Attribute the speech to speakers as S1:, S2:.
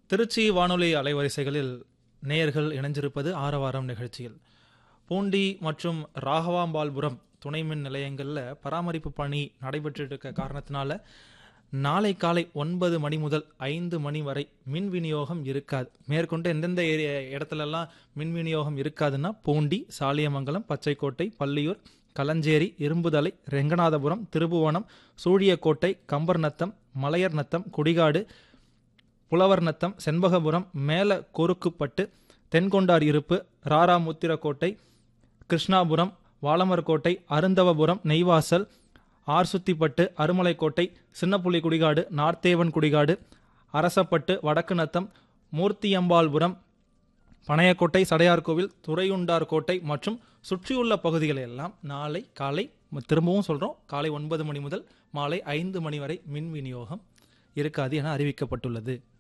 S1: திருச்சி வானொலி அலைவரிசைகளில் நேயர்கள் இணைஞ்சிருப்பது ஆரவாரம் நிகழ்ச்சியில் பூண்டி மற்றும் ராகவாம்பாள்புரம் துணை மின் நிலையங்களில் பராமரிப்பு பணி நடைபெற்றுட்டு இருக்க காரணத்தினால நாளை காலை ஒன்பது மணி முதல் ஐந்து மணி வரை மின் விநியோகம் இருக்காது மேற்கொண்டு எந்தெந்த ஏரியா இடத்துலலாம் மின் விநியோகம் இருக்காதுன்னா பூண்டி சாலியமங்கலம் பச்சைக்கோட்டை பள்ளியூர் களஞ்சேரி இரும்புதலை ரெங்கநாதபுரம் திருபுவனம் சூழியக்கோட்டை கம்பர்நத்தம் மலையர் நத்தம் குடிகாடு புலவர் நத்தம் செண்பகபுரம் மேல கொருக்குப்பட்டு தென்கொண்டார் இருப்பு ராராமுத்திரக்கோட்டை கிருஷ்ணாபுரம் வாலமர்கோட்டை அருந்தவபுரம் நெய்வாசல் ஆர்சுத்திப்பட்டு அருமலைக்கோட்டை சின்னப்புலி குடிகாடு நார்த்தேவன் குடிகாடு அரசப்பட்டு வடக்கு நத்தம் மூர்த்தியம்பாள்புரம் பனையக்கோட்டை சடையார்கோவில் துறையுண்டார் கோட்டை மற்றும் சுற்றியுள்ள பகுதிகளை எல்லாம் நாளை காலை திரும்பவும் சொல்கிறோம் காலை ஒன்பது மணி முதல் மாலை ஐந்து மணி வரை மின் விநியோகம் இருக்காது என அறிவிக்கப்பட்டுள்ளது